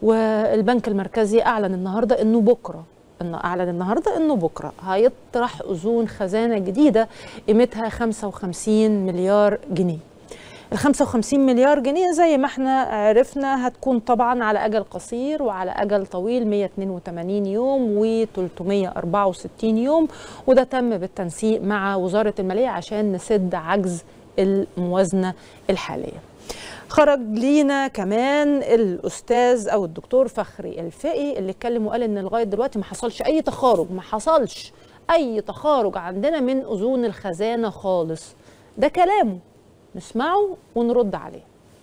والبنك المركزي اعلن النهارده انه بكره انه اعلن النهارده انه بكره هيطرح اذون خزانه جديده قيمتها 55 مليار جنيه ال 55 مليار جنيه زي ما احنا عرفنا هتكون طبعا على اجل قصير وعلى اجل طويل 182 يوم و 364 يوم وده تم بالتنسيق مع وزاره الماليه عشان نسد عجز الموازنه الحاليه. خرج لينا كمان الاستاذ او الدكتور فخري الفقي اللي اتكلم وقال ان لغايه دلوقتي ما حصلش اي تخارج ما حصلش اي تخارج عندنا من اذون الخزانه خالص ده كلامه نسمعه ونرد عليه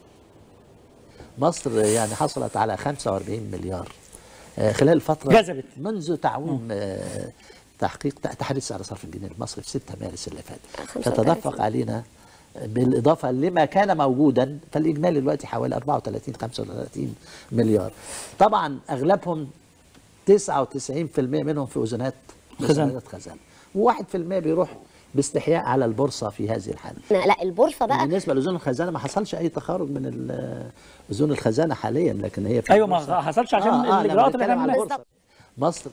مصر يعني حصلت على 45 مليار آه، خلال الفترة جذبت. منذ تعويم آه، تحقيق تحديث سعر صرف الجنيه المصري في 6 مارس اللي فات 45. تتدفق علينا بالإضافة لما كان موجودا فالإجمالي دلوقتي حوالي 34 35 مليار طبعا أغلبهم 99% منهم في أذونات خزانة. خزانة و1% بيروح باستحياء على البورصة في هذه الحالة لا البورصه بقى بالنسبه لاذون الخزانه ما حصلش اي تخارج من ال- اذون الخزانه حاليا لكن هي في ايوه ما البورصة. حصلش عشان لما الاجراءات اللي بنتكلم على كان البورصة. مصر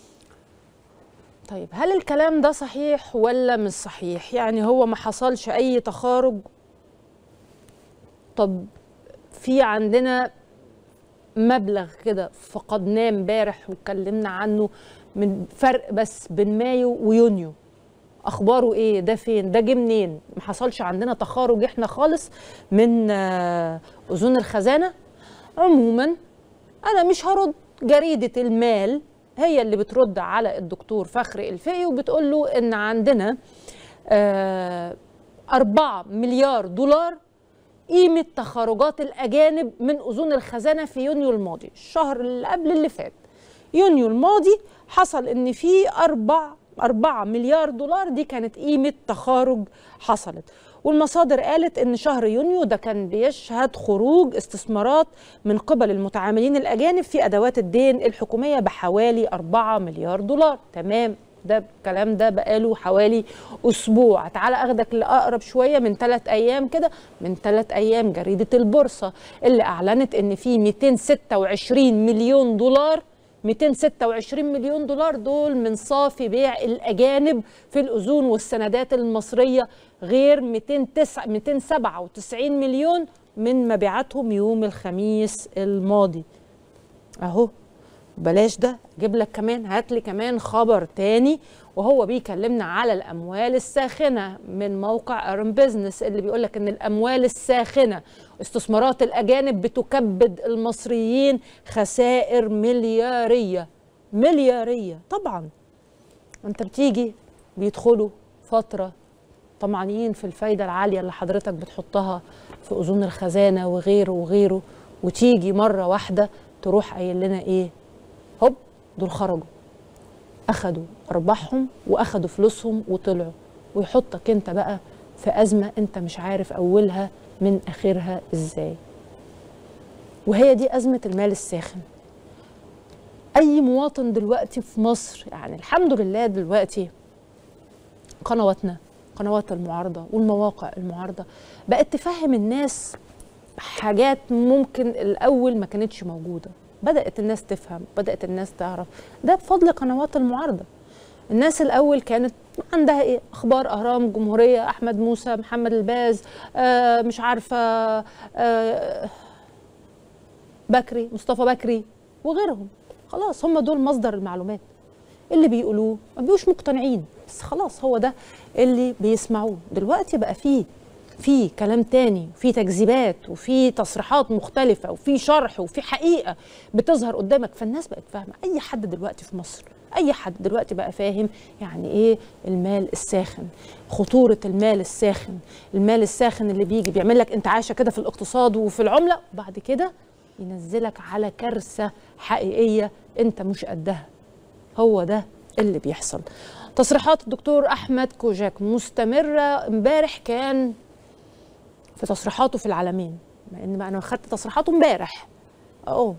طيب هل الكلام ده صحيح ولا مش صحيح يعني هو ما حصلش اي تخارج طب في عندنا مبلغ كده فقدناه امبارح واتكلمنا عنه من فرق بس بين مايو ويونيو اخباره ايه ده فين ده جه منين ما حصلش عندنا تخارج احنا خالص من آه، اذون الخزانه عموما انا مش هرد جريده المال هي اللي بترد على الدكتور فخري الفقي وبتقول له ان عندنا آه، أربعة مليار دولار قيمة تخارجات الأجانب من أذون الخزانة في يونيو الماضي الشهر اللي قبل اللي فات يونيو الماضي حصل إن في أربع أربعة مليار دولار دي كانت قيمة تخارج حصلت والمصادر قالت إن شهر يونيو ده كان بيشهد خروج استثمارات من قبل المتعاملين الأجانب في أدوات الدين الحكومية بحوالي 4 مليار دولار تمام ده الكلام ده بقاله حوالي اسبوع تعال اخدك لاقرب شويه من ثلاث ايام كده من ثلاث ايام جريده البورصه اللي اعلنت ان في 226 مليون دولار 226 مليون دولار دول من صافي بيع الاجانب في الاذون والسندات المصريه غير 209 297 مليون من مبيعاتهم يوم الخميس الماضي اهو بلاش ده اجيب لك كمان هات لي كمان خبر تاني وهو بيكلمنا على الاموال الساخنه من موقع ارن بيزنس اللي بيقول لك ان الاموال الساخنه استثمارات الاجانب بتكبد المصريين خسائر ملياريه ملياريه طبعا انت بتيجي بيدخلوا فتره طمعانين في الفايده العاليه اللي حضرتك بتحطها في اذون الخزانه وغيره وغيره وتيجي مره واحده تروح قايل لنا ايه هوب دول خرجوا اخدوا ارباحهم واخدوا فلوسهم وطلعوا ويحطك انت بقى في ازمه انت مش عارف اولها من اخرها ازاي وهي دي ازمه المال الساخن اي مواطن دلوقتي في مصر يعني الحمد لله دلوقتي قنواتنا قنوات المعارضه والمواقع المعارضه بقت تفهم الناس حاجات ممكن الاول ما كانتش موجوده بدات الناس تفهم بدات الناس تعرف ده بفضل قنوات المعارضه الناس الاول كانت عندها ايه اخبار اهرام جمهوريه احمد موسى محمد الباز آه مش عارفه آه بكري مصطفى بكري وغيرهم خلاص هم دول مصدر المعلومات اللي بيقولوه ما بيبقوش مقتنعين بس خلاص هو ده اللي بيسمعوه دلوقتي بقى فيه في كلام تاني وفي تكذيبات وفي تصريحات مختلفة وفي شرح وفي حقيقة بتظهر قدامك فالناس بقت فاهمة أي حد دلوقتي في مصر أي حد دلوقتي بقى فاهم يعني إيه المال الساخن خطورة المال الساخن المال الساخن اللي بيجي بيعمل لك انتعاشة كده في الاقتصاد وفي العملة وبعد كده ينزلك على كارثة حقيقية أنت مش قدها هو ده اللي بيحصل تصريحات الدكتور احمد كوجاك مستمره امبارح كان في تصريحاته في العالمين مع ان انا خدت تصريحاته امبارح اهو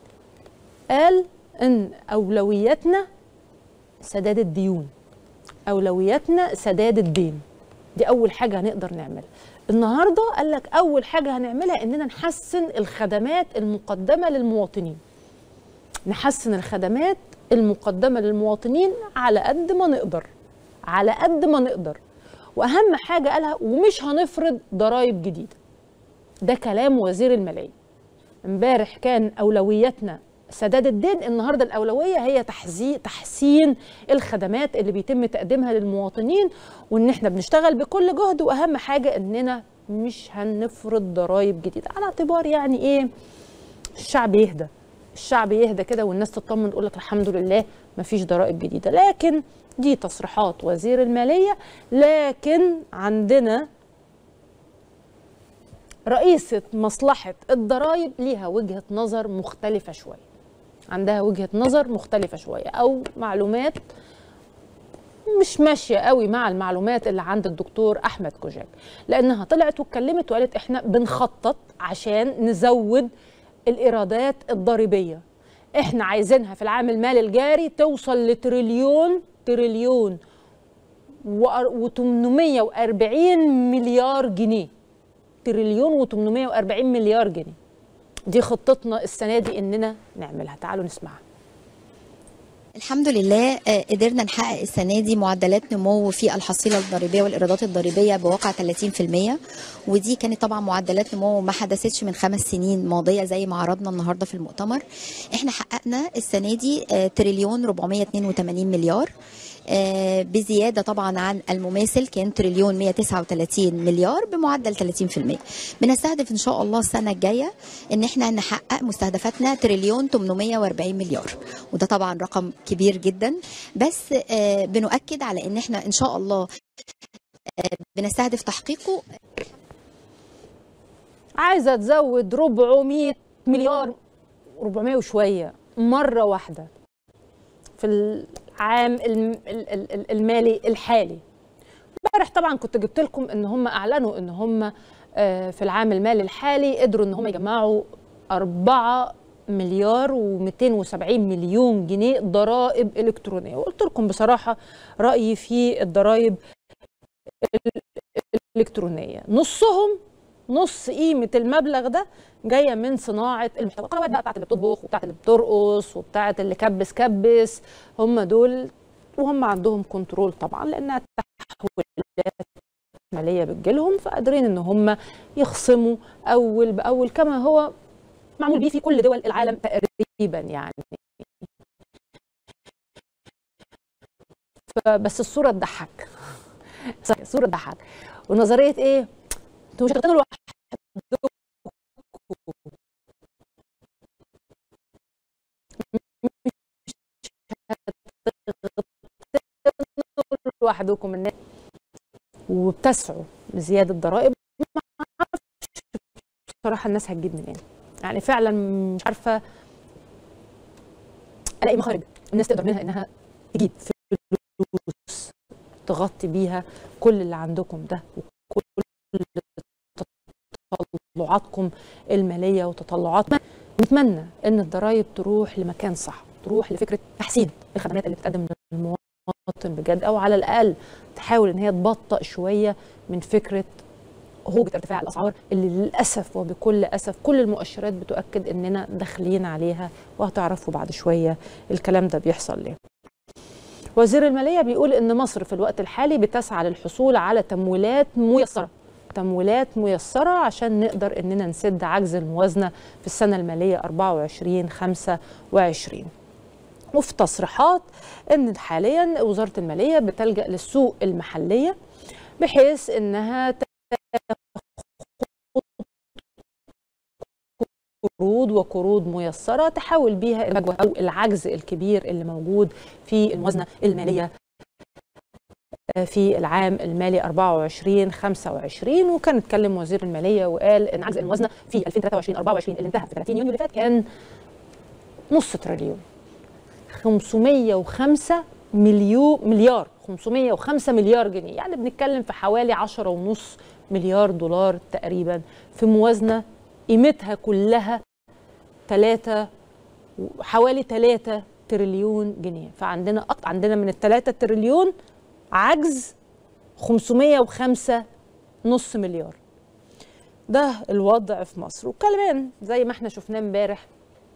قال ان اولوياتنا سداد الديون اولوياتنا سداد الدين دي اول حاجه هنقدر نعملها النهارده قال لك اول حاجه هنعملها اننا نحسن الخدمات المقدمه للمواطنين نحسن الخدمات المقدمه للمواطنين على قد ما نقدر على قد ما نقدر واهم حاجه قالها ومش هنفرض ضرائب جديده ده كلام وزير الماليه امبارح كان اولوياتنا سداد الدين النهارده الاولويه هي تحزي تحسين الخدمات اللي بيتم تقديمها للمواطنين وان احنا بنشتغل بكل جهد واهم حاجه اننا مش هنفرض ضرائب جديده على اعتبار يعني ايه الشعب يهدى الشعب يهدى كده والناس تطمن تقول لك الحمد لله مفيش ضرائب جديده لكن دي تصريحات وزير الماليه لكن عندنا رئيسة مصلحة الضرائب ليها وجهة نظر مختلفة شوية عندها وجهة نظر مختلفة شوية أو معلومات مش ماشية قوي مع المعلومات اللي عند الدكتور أحمد كوجاك لأنها طلعت واتكلمت وقالت إحنا بنخطط عشان نزود الإيرادات الضريبية إحنا عايزينها في العام المالي الجاري توصل لتريليون تريليون و840 مليار جنيه تريليون و840 مليار جنيه دي خطتنا السنه دي اننا نعملها تعالوا نسمعها الحمد لله آه، قدرنا نحقق السنة دي معدلات نمو في الحصيلة الضريبية والإيرادات الضريبية بواقع 30% ودي كانت طبعا معدلات نمو ما حدثتش من خمس سنين ماضية زي ما عرضنا النهاردة في المؤتمر احنا حققنا السنة دي آه، تريليون 482 مليار آه، بزياده طبعا عن المماثل كان تريليون 139 مليار بمعدل 30% بنستهدف ان شاء الله السنه الجايه ان احنا نحقق مستهدفاتنا تريليون 840 مليار وده طبعا رقم كبير جدا بس آه، بنؤكد على ان احنا ان شاء الله آه، بنستهدف تحقيقه عايزه تزود 400 مليار 400 وشويه مره واحده في العام الم- ال- ال- ال- المالي الحالي امبارح طبعا كنت جبت لكم ان هم اعلنوا ان هم آه، في العام المالي الحالي قدروا ان هم يجمعوا 4 مليار و270 مليون جنيه ضرائب الكترونيه وقلت لكم بصراحه رايي في الضرائب الالكترونيه نصهم نص قيمه المبلغ ده جايه من صناعه المحتوى القنوات بقى بتاعت اللي بتطبخ وبتاعت اللي بترقص وبتاعت اللي كبس كبس هم دول وهم عندهم كنترول طبعا لانها تحويلات ماليه بتجيلهم فقادرين ان هم يخصموا اول باول كما هو معمول بيه في كل دول العالم تقريبا يعني فبس الصوره تضحك الصوره تضحك ونظريه ايه انتوا مش هتغتنوا لوحدكم لوحدكم الناس وبتسعوا لزياده ضرائب ما اعرفش بصراحه الناس هتجيب منين يعني فعلا مش عارفه الاقي مخارج الناس تقدر منها انها تجيب فلوس تغطي بيها كل اللي عندكم ده وكل تطلعاتكم الماليه وتطلعات نتمنى ان الضرائب تروح لمكان صح تروح لفكره تحسين الخدمات اللي بتقدم للمواطن بجد او على الاقل تحاول ان هي تبطئ شويه من فكره هوجة ارتفاع الاسعار اللي للاسف وبكل اسف كل المؤشرات بتؤكد اننا داخلين عليها وهتعرفوا بعد شويه الكلام ده بيحصل ليه. وزير الماليه بيقول ان مصر في الوقت الحالي بتسعى للحصول على تمويلات ميسره تمويلات ميسره عشان نقدر اننا نسد عجز الموازنه في السنه الماليه 24 25 وفي تصريحات ان حاليا وزاره الماليه بتلجا للسوق المحليه بحيث انها قروض وقروض ميسره تحاول بيها الفجوه او العجز الكبير اللي موجود في الموازنه الماليه في العام المالي 24 25 وكان اتكلم وزير الماليه وقال ان عجز الموازنه في 2023 24 اللي انتهى في 30 يونيو اللي فات كان نص تريليون 505 مليون مليار 505 مليار جنيه يعني بنتكلم في حوالي 10 ونص مليار دولار تقريبا في موازنه قيمتها كلها 3 حوالي 3 تريليون جنيه فعندنا أكتر عندنا من ال 3 تريليون عجز 505 نص مليار ده الوضع في مصر وكمان زي ما احنا شفناه امبارح